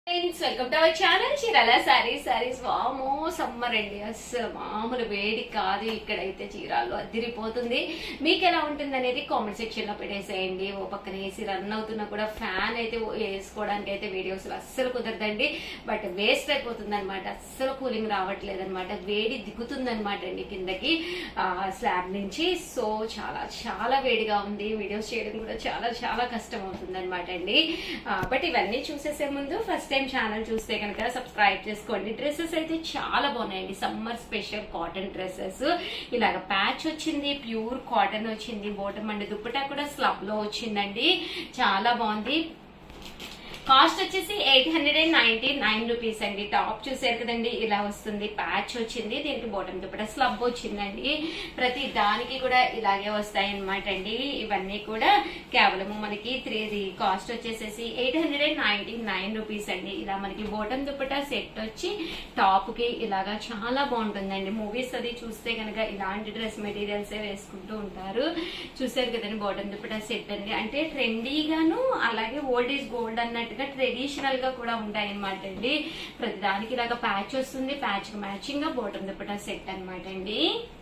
friends welcome to our channel Chirala saris saris వామో summer అండి అస్సలు మామూలు వేడి కాదు ఇక్కడైతే చీరాల్లో అదిరిపోతుంది మీకు ఎలా ఉంటుంది అనేది కామెంట్ సెక్షన్ లో పెట్టేసేయండి ఓ పక్కన ఏసీ రన్ అవుతున్నా కూడా ఫ్యాన్ అయితే వేసుకోవడానికి అయితే వీడియోస్ అస్సలు కుదరదండి బట్ వేస్ట్ అయిపోతుంది అనమాట అస్సలు కూలింగ్ రావట్లేదు అనమాట వేడి దిగుతుంది అనమాట అండి కిందకి స్లాబ్ నుంచి సో చాలా చాలా వేడిగా ఉంది వీడియోస్ చేయడం కూడా చాలా చాలా కష్టం అవుతుంది అనమాట అండి బట్ ఇవన్నీ చూసేసే ముందు ఫస్ట్ టైం ఛానల్ చూస్తే కనుక సబ్స్క్రైబ్ చేసుకోండి డ్రెస్సెస్ అయితే చాలా బాగున్నాయండి సమ్మర్ స్పెషల్ కాటన్ డ్రెస్సెస్ ఇలాగ ప్యాచ్ వచ్చింది ప్యూర్ కాటన్ వచ్చింది బోటం అండి దుప్పటా కూడా స్లబ్ లో వచ్చిందండి చాలా బాగుంది కాస్ట్ వచ్చేసి eight hundred and ninety nine rupees అండి టాప్ చూసారు కదండి ఇలా వస్తుంది ప్యాచ్ వచ్చింది దీనికి బాటమ్ దుప్పట స్లబ్ వచ్చిందండి ప్రతి దానికి కూడా ఇలాగే వస్తాయి అనమాట అండి ఇవన్నీ కూడా కేవలం మనకి త్రీ కాస్ట్ వచ్చేసేసి eight hundred and ninety nine rupees అండి ఇలా మనకి బాటమ్ దుప్పట సెట్ వచ్చి టాప్ కి ఇలాగా చాలా బాగుంటుందండి మూవీస్ అది చూస్తే కనుక ఇలాంటి డ్రెస్ మెటీరియల్స్ వేసుకుంటూ ఉంటారు చూసారు కదండి బాటమ్ దుప్పట సెట్ అండి అంటే ట్రెండీగాను అలాగే ఓల్డ్ ఈజ్ గోల్డ్ అన్నట్టుగా ట్రెడిషనల్ గా కూడా ఉంటాయి అనమాట అండి ప్రతి దానికి ఇలాగా ప్యాచ్ వస్తుంది ప్యాచ్ మ్యాచింగ్ గా బాటమ్ దుప్పట సెట్ అనమాట అండి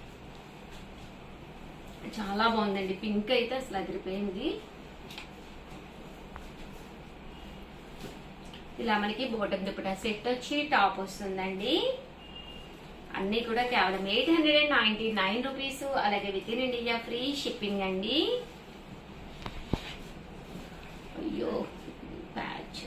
చాలా బాగుందండి పింక్ అయితే అసలు అదిరిపోయింది ఇలా మనకి బోటం దుప్పట సెట్ వచ్చి టాప్ వస్తుందండి అన్ని కూడా కేవలం eight hundred and ninety nine rupees అలాగే with in India free shipping అండి అయ్యో patch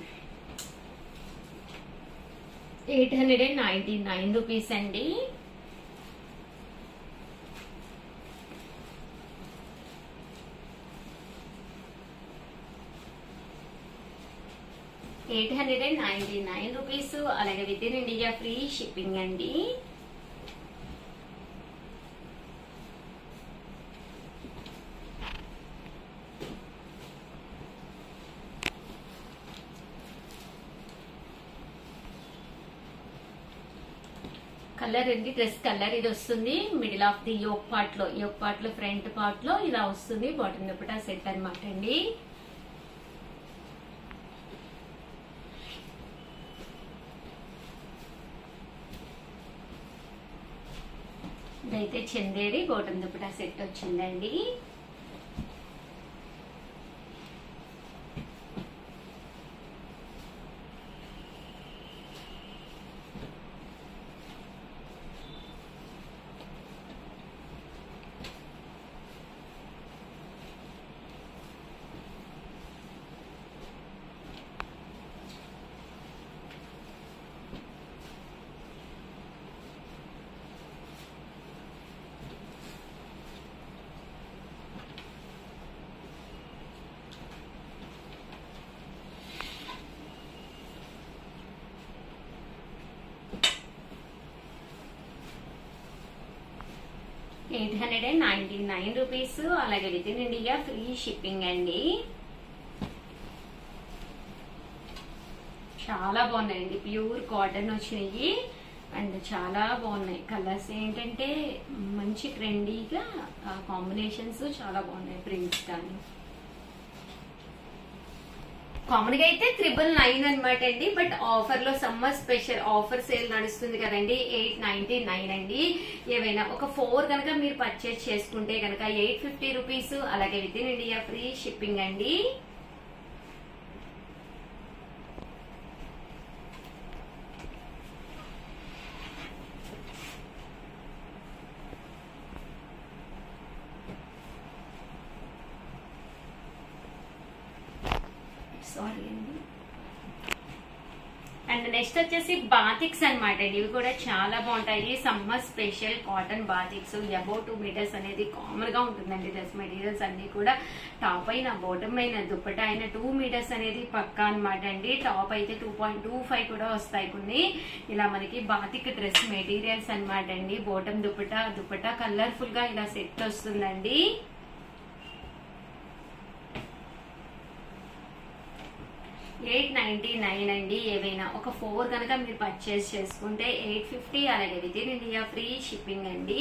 eight hundred and ninety nine rupees అండి eight hundred and ninety nine rupees అలాగే with in India free shipping అండి కలర్ అండి డ్రెస్ కలర్ ఇది వస్తుంది middle of the yoke part లో yoke part లో ఫ్రంట్ పార్ట్ లో ఇలా వస్తుంది బాటమ్ దుప్పటా సెట్ అనమాట అండి ఇదైతే చందేరి బాటమ్ దుప్పటా సెట్ వచ్చిందండి eight hundred and ninety nine rupees అలాగే with in India free shipping అండి చాలా బాగున్నాయండి ప్యూర్ కాటన్ వచ్చినాయి అండ్ చాలా బాగున్నాయి కలర్స్ ఏంటంటే మంచి ట్రెండీగా కాంబినేషన్స్ చాలా బాగున్నాయి ప్రింట్స్ కానీ కామన్ గా అయితే త్రిబుల్ నైన్ అనమాట అండి బట్ ఆఫర్ లో సమ్మర్ స్పెషల్ ఆఫర్ సేల్ నడుస్తుంది కదండి ఎయిట్ నైన్టీ నైన్ అండి ఏవైనా ఒక ఫోర్ కనుక మీరు పర్చేస్ చేసుకుంటే కనుక ఎయిట్ ఫిఫ్టీ రూపీస్ అలాగే with in India free shipping అండి సారీ అండి అండ్ నెక్స్ట్ వచ్చేసి బాతిక్స్ అనమాట అండి ఇవి కూడా చాలా బాగుంటాయి summer special cotton batiks above two metres అనేది కామన్ గా ఉంటుందండి డ్రెస్ మెటీరియల్స్ అన్ని కూడా టాప్ అయిన బాటమ్ అయిన దుప్పట అయిన టూ మీటర్స్ అనేది పక్కా అనమాట అండి టాప్ అయితే టూ పాయింట్ టూ ఫైవ్ కూడా వస్తాయి కొన్ని ఇలా మనకి బాతిక్ డ్రెస్ మెటీరియల్స్ అనమాట అండి బాటమ్ దుప్పట దుప్పట కలర్ఫుల్ గా ఇలా సెట్ వస్తుందండి ఎయిట్ నైన్టీ నైన్ అండి ఏవైనా ఒక ఫోర్ కనుక మీరు పర్చేస్ చేసుకుంటే ఎయిట్ ఫిఫ్టీ అలాగే with in India free shipping అండి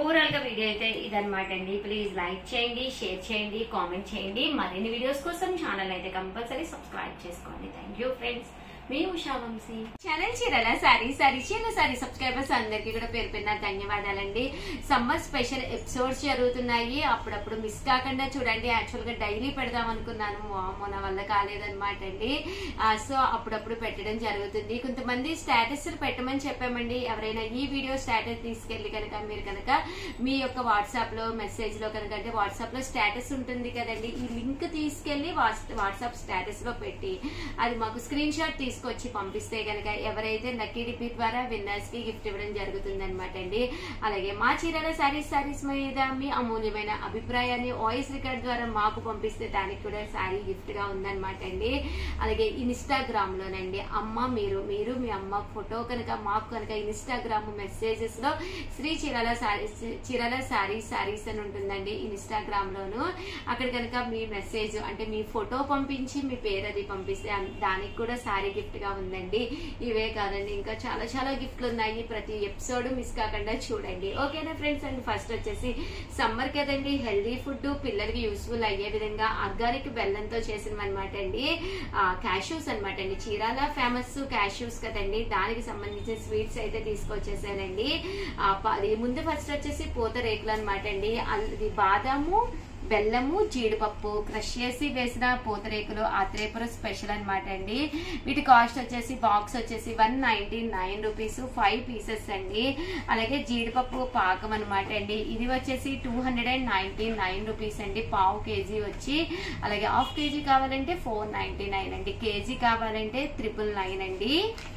ఓవరాల్ గా వీడియో అయితే ఇదన్నమాట అండి ప్లీజ్ లైక్ చేయండి షేర్ చేయండి కామెంట్ చేయండి మరిన్ని వీడియోస్ కోసం ఛానల్ అయితే కంపల్సరీ సబ్స్క్రైబ్ చేసుకోండి థ్యాంక్ యూ ఫ్రెండ్స్ మీ ఉషా వంశీ ఛానల్ చీరల సారీ సారీ చీరల సారీ సబ్స్క్రైబర్స్ అందరికీ కూడా పేరు పేరున ధన్యవాదాలండి సమ్మర్ స్పెషల్ ఎపిసోడ్స్ జరుగుతున్నాయి అప్పుడప్పుడు మిస్ కాకుండా చూడండి యాక్చువల్ గా డైలీ పెడదాం అనుకున్నాను వామ్మో, నా వల్ల కాలేదన్నమాట అండి సో అప్పుడప్పుడు పెట్టడం జరుగుతుంది కొంతమంది స్టేటస్ పెట్టమని చెప్పామండి ఎవరైనా ఈ వీడియో స్టేటస్ తీసుకెళ్లి కనుక మీరు కనుక మీ యొక్క వాట్సాప్ లో మెసేజ్ లో కనుక అంటే వాట్సాప్ లో స్టేటస్ ఉంటుంది కదండి ఈ లింక్ తీసుకెళ్లి వాట్సాప్ స్టేటస్ లో పెట్టి అది మాకు స్క్రీన్ షాట్ తీసుకొచ్చి పంపిస్తే కనుక ఎవరైతే లక్కీ డిపి ద్వారా విన్నర్స్ కి గిఫ్ట్ ఇవ్వడం జరుగుతుంది అనమాట అండి అలాగే మా చీరల సారీస్ సారీస్ మీద మీ అమూల్యమైన అభిప్రాయాన్ని వాయిస్ రికార్డ్ ద్వారా మాకు పంపిస్తే దానికి కూడా సారీ గిఫ్ట్ గా ఉందన్నమాట అండి అలాగే ఇన్స్టాగ్రామ్ లోనండి అమ్మ మీరు మీరు మీ అమ్మ ఫోటో కనుక మాకు కనుక ఇన్స్టాగ్రామ్ మెసేజెస్ లో శ్రీ చీరల సారీస్ చీరల సారీస్ సారీస్ అని ఉంటుందండి ఇన్స్టాగ్రామ్ లోను అక్కడ కనుక మీ మెసేజ్ అంటే మీ ఫోటో పంపించి మీ పేరు అది పంపిస్తే అన్- దానికి కూడా సారీ గిఫ్ట్ గా ఉందండి ఇవే కాదండి ఇంకా చాలా చాలా గిఫ్ట్లు ఉన్నాయి ప్రతి ఎపిసోడ్ మిస్ కాకుండా చూడండి ఓకేనా ఫ్రెండ్స్ అండ్ ఫస్ట్ వచ్చేసి సమ్మర్ కదండి హెల్దీ ఫుడ్ పిల్లలకి యూస్ఫుల్ అయ్యే విధంగా ఆర్గానిక్ బెల్లంతో చేసినవి అనమాట అండి క్యాష్యూస్ అనమాట అండి చీరాల ఫేమస్ క్యాష్యూస్ కదండి దానికి సంబంధించిన స్వీట్స్ అయితే తీసుకొచ్చేసానండి ఆ, ప- అది ముందు ఫస్ట్ వచ్చేసి పూత రేకులు అనమాట అండి అల్- ఇది బాదాము బెల్లము జీడిపప్పు క్రష్ చేసి వేసిన పూతరేకులు ఆత్రేపురం స్పెషల్ అన్నమాట అండి వీటి కాస్ట్ వచ్చేసి బాక్స్ వచ్చేసి one ninety nine rupees five pieces అండి అలాగే జీడిపప్పు పాకం అనమాట అండి ఇది వచ్చేసి two hundred and ninety nine rupees అండి పావు కేజీ వచ్చి అలాగే హాఫ్ కేజీ కావాలంటే ఫోర్ నైన్టీ నైన్ అండి కేజీ కావాలంటే త్రిపుల్ నైన్ అండి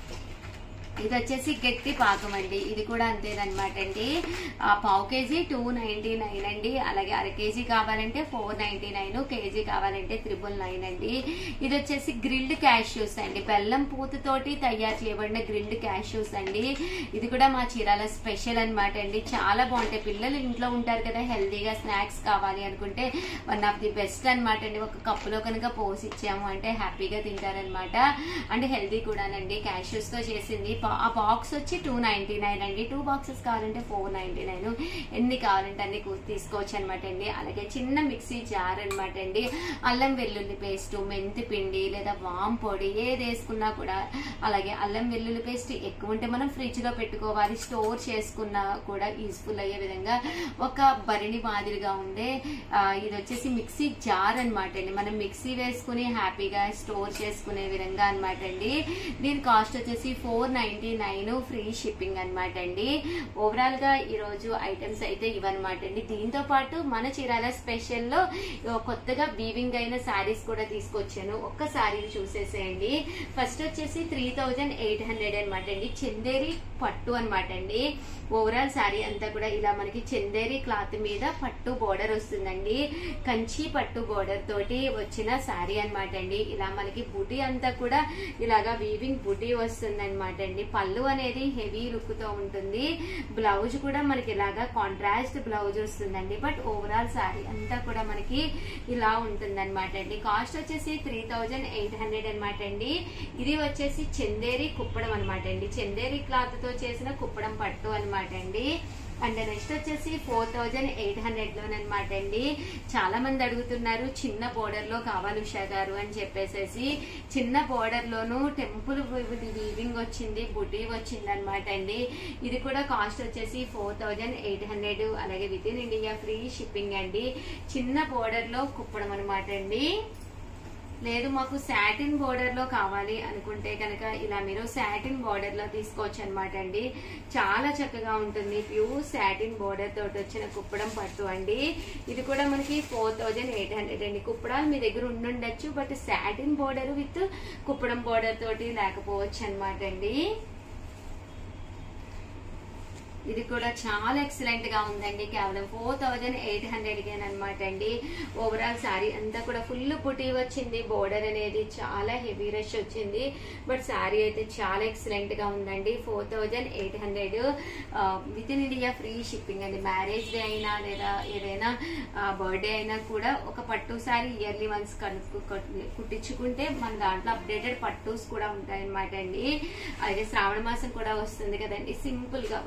ఇది వచ్చేసి గట్టి పాకం అండి ఇది కూడా అంతేనమాట అండి ఆ, పావు కేజీ టూ నైన్టీ నైన్ అండి అలాగే అర కేజీ కావాలంటే ఫోర్ నైన్టీ నైన్ కేజీ కావాలంటే త్రిబుల్ నైన్ అండి ఇది వచ్చేసి గ్రిల్డ్ క్యాష్యూస్ అండి బెల్లం పూతతోటి తయారు చేయబడిన గ్రిల్డ్ క్యాష్యూస్ అండి ఇది కూడా మా చీరాల స్పెషల్ అన్నమాట అండి చాలా బాగుంటాయి పిల్లలు ఇంట్లో ఉంటారు కదా హెల్దీగా స్నాక్స్ కావాలి అనుకుంటే వన్ ఆఫ్ ది బెస్ట్ అన్నమాట అండి ఒక కప్పులో కనుక పోసి ఇచ్చాము అంటే హ్యాపీగా తింటారనమాట అంటే హెల్దీ కూడానండి క్యాష్యూస్ తో చేసింది పా- ఆ బాక్స్ వచ్చి టూ నైన్టీ నైన్ అండి టూ బాక్సెస్ కావాలంటే ఫోర్ నైన్టీ నైన్ ఎన్ని కావాలంటే అన్ని కూ- తీసుకోవచ్చు అనమాట అండి అలాగే చిన్న మిక్సీ జార్ అనమాట అండి అల్లం వెల్లుల్లి పేస్ట్ మెంతి పిండి లేదా వామ్ పొడి ఏది వేసుకున్నా కూడా అలాగే అల్లం వెల్లుల్లి పేస్ట్ ఎక్కువ ఉంటే మనం ఫ్రిడ్జ్ లో పెట్టుకోవాలి స్టోర్ చేసుకున్నా కూడా యూస్ఫుల్ అయ్యే విధంగా ఒక బరిణి మాదిరిగా ఉండే ఆ, ఇది వచ్చేసి మిక్సీ జార్ అనమాట అండి మనం మిక్సీ వేసుకుని హ్యాపీగా స్టోర్ చేసుకునే విధంగా అనమాట అండి దీని కాస్ట్ వచ్చేసి four ninety nine free shipping అనమాట అండి ఓవరాల్ గా ఈ రోజు ఐటమ్స్ అయితే ఇవన్నమాట అండి దీంతో పాటు మన చీరాల స్పెషల్ లో కొత్తగా వీవింగ్ అయిన శారీస్ కూడా తీసుకొచ్చాను ఒక్క శారీ చూసేసేయండి ఫస్ట్ వచ్చేసి త్రీ థౌజండ్ ఎయిట్ హండ్రెడ్ అనమాట అండి చందేరి పట్టు అనమాట అండి ఓవరాల్ శారీ అంతా కూడా ఇలా మనకి చందేరి క్లాత్ మీద పట్టు బోర్డర్ వస్తుందండి కంచి పట్టు బోర్డర్ తోటి వచ్చిన శారీ అనమాట అండి ఇలా మనకి బుటీ అంతా కూడా ఇలాగా వీవింగ్ బుటీ వస్తుంది అనమాట అండి పళ్ళు అనేది హెవీ లుక్ తో ఉంటుంది బ్లౌజ్ కూడా మనకి ఇలాగా కాంట్రాస్ట్ బ్లౌజ్ వస్తుందండి బట్ ఓవరాల్ శారీ అంతా కూడా మనకి ఇలా ఉంటుంది అనమాట అండి కాస్ట్ వచ్చేసి త్రీ థౌజండ్ ఎయిట్ హండ్రెడ్ అనమాట అండి ఇది వచ్చేసి చందేరి కుప్పడం అనమాట అండి చందేరి క్లాత్ తో చేసిన కుప్పడం పట్టు అనమాట అండి అండ్ నెక్స్ట్ వచ్చేసి ఫోర్ థౌజండ్ ఎయిట్ హండ్రెడ్ లోనమాట అండి చాలా మంది అడుగుతున్నారు చిన్న బోర్డర్ లో కావాలి ఉషా గారు అని చెప్పేసేసి చిన్న బోర్డర్ లోను టెంపుల్ వీవింగ్ వచ్చింది బుటీ వచ్చింది అనమాట అండి ఇది కూడా కాస్ట్ వచ్చేసి ఫోర్ థౌజండ్ ఎయిట్ హండ్రెడ్ అలాగే with in India free shipping అండి చిన్న బోర్డర్ లో కుప్పడం అనమాట అండి లేదు మాకు సాటిన్ బోర్డర్ లో కావాలి అనుకుంటే కనుక ఇలా మీరు సాటిన్ బోర్డర్ లో తీసుకోవచ్చు అనమాట అండి చాలా చక్కగా ఉంటుంది ప్యూర్ సాటిన్ బోర్డర్ తోటి వచ్చిన కుప్పడం పట్టు అండి ఇది కూడా మనకి ఫోర్ థౌజండ్ ఎయిట్ హండ్రెడ్ అండి కుప్పడాలు మీ దగ్గర ఉండుండొచ్చు బట్ సాటిన్ బోర్డర్ విత్ కుప్పడం బోర్డర్ తోటి లేకపోవచ్చు అనమాట అండి ఇది కూడా చాలా ఎక్సలెంట్ గా ఉందండి కేవలం ఫోర్ థౌజండ్ ఎయిట్ హండ్రెడ్ అనమాట అండి ఓవరాల్ సారీ అంతా కూడా ఫుల్ పుట్టి వచ్చింది బోర్డర్ అనేది చాలా హెవీ రష్ వచ్చింది బట్ సారీ అయితే చాలా ఎక్సలెంట్ గా ఉందండి four thousand eight hundred with in India free shipping అండి మ్యారేజ్ డే అయినా లేదా ఏదైనా బర్త్డే అయినా కూడా ఒక పట్టు సారీ ఇయర్లీ వన్స్ కనుక్కు కుట్టించుకుంటే మన దాంట్లో అప్డేటెడ్ పట్టూస్ కూడా ఉంటాయన్నమాట అండి అలాగే శ్రావణ మాసం కూడా వస్తుంది కదండి సింపుల్ గా వన్ ఆఫ్ ది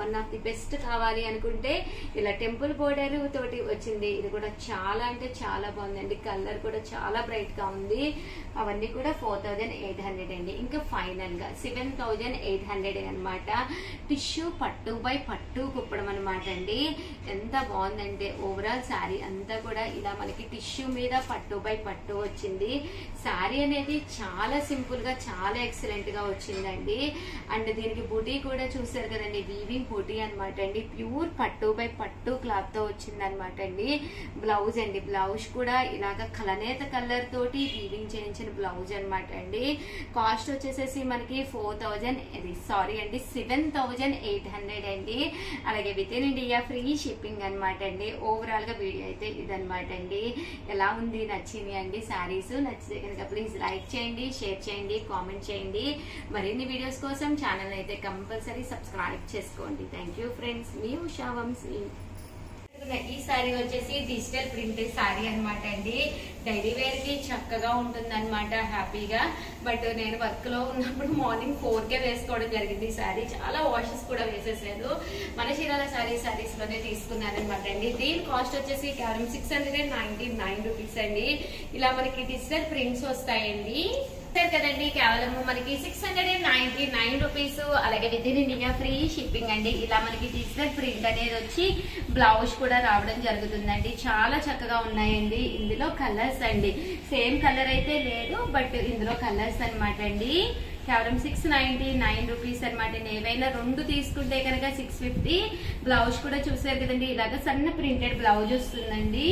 బెస్ట్ కావాలి అనుకుంటే ఇలా టెంపుల్ బోర్డర్ తోటి వచ్చింది ఇది కూడా చాలా అంటే చాలా బాగుందండి కలర్ కూడా చాలా బ్రైట్ గా ఉంది అవన్నీ కూడా ఫోర్ థౌజండ్ ఎయిట్ హండ్రెడ్ అండి ఇంకా ఫైనల్ గా సెవెన్ థౌజండ్ ఎయిట్ హండ్రెడ్ అనమాట టిష్యూ పట్టు బై పట్టు కుప్పడం అనమాట అండి ఎంత బాగుందంటే ఓవరాల్ శారీ అంతా కూడా ఇలా మనకి టిష్యూ మీద పట్టు బై పట్టు వచ్చింది శారీ అనేది చాలా సింపుల్ గా చాలా ఎక్సలెంట్ గా వచ్చిందండి అండ్ దీనికి బుటీ కూడా చూసారు కదండి వీవింగ్ బుటీ అనమాట అండి ప్యూర్ పట్టు బై పట్టు క్లాత్ తో వచ్చింది అనమాట అండి బ్లౌజ్ అండి బ్లౌజ్ కూడా ఇలాగ కలనేత కలర్ తోటి వీవింగ్ చేయించిన బ్లౌజ్ అనమాట అండి కాస్ట్ వచ్చేసేసి మనకి ఫోర్ థౌజండ్ సారీ అండి సెవెన్ థౌజండ్ ఎయిట్ హండ్రెడ్ అండి అలాగే with in India free shipping అనమాట అండి ఓవరాల్ గా వీడియో అయితే ఇదనమాట అండి ఎలా ఉంది నచ్చింది అండి శారీస్ నచ్చితే కనుక ప్లీజ్ లైక్ చేయండి షేర్ చేయండి కామెంట్ చేయండి మరిన్ని వీడియోస్ కోసం ఛానల్ అయితే కంపల్సరీ సబ్స్క్రైబ్ చేసుకోండి థ్యాంక్ యూ ఫ్రెండ్స్ మీ ఉషా వంశీ ఈ సారీ వచ్చేసి డిజిటల్ ప్రింట్ సారీ అన్నమాట అండి డైలీ వేర్ కి చక్కగా ఉంటుంది అనమాట హ్యాపీగా బట్ నేను వర్క్ లో ఉన్నప్పుడు మార్నింగ్ ఫోర్ కే వేసుకోవడం జరిగింది ఈ సారీ చాలా వాషెస్ కూడా వేసేసాను మన చీరాల సారీ సారీస్ లోనే తీసుకున్నాను అనమాట అండి దీని కాస్ట్ వచ్చేసి కేవలం six hundred and ninety nine rupees అండి ఇలా మనకి డిజిటల్ ప్రింట్స్ వస్తాయండి చూసారు కదండి కేవలం మనకి six hundred and ninety nine rupees అలాగే with in India free shipping అండి ఇలా మనకి డిజిటల్ ప్రింట్ అనేది వచ్చి బ్లౌజ్ కూడా రావడం జరుగుతుందండి చాలా చక్కగా ఉన్నాయండి ఇందులో కలర్స్ అండి సేమ్ కలర్ అయితే లేదు బట్ ఇందులో కలర్స్ అన్నమాట అండి కేవలం సిక్స్ నైన్టీ నైన్ రూపీస్ అనమాట ఏవైనా రెండు తీసుకుంటే కనుక సిక్స్ ఫిఫ్టీ బ్లౌజ్ కూడా చూసారు కదండి ఇలాగ సన్న ప్రింటెడ్ బ్లౌజ్ వస్తుందండి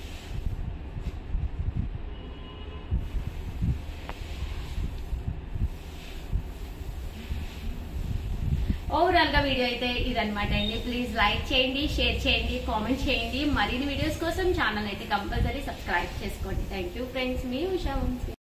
ఓవరాల్ గా వీడియో అయితే ఇదనమాట అండి ప్లీజ్ లైక్ చేయండి షేర్ చేయండి కామెంట్ చేయండి మరిన్ని వీడియోస్ కోసం ఛానల్ అయితే కంపల్సరీ సబ్స్క్రైబ్ చేసుకోండి థ్యాంక్ యూ ఫ్రెండ్స్ మీ ఉషా వంశీ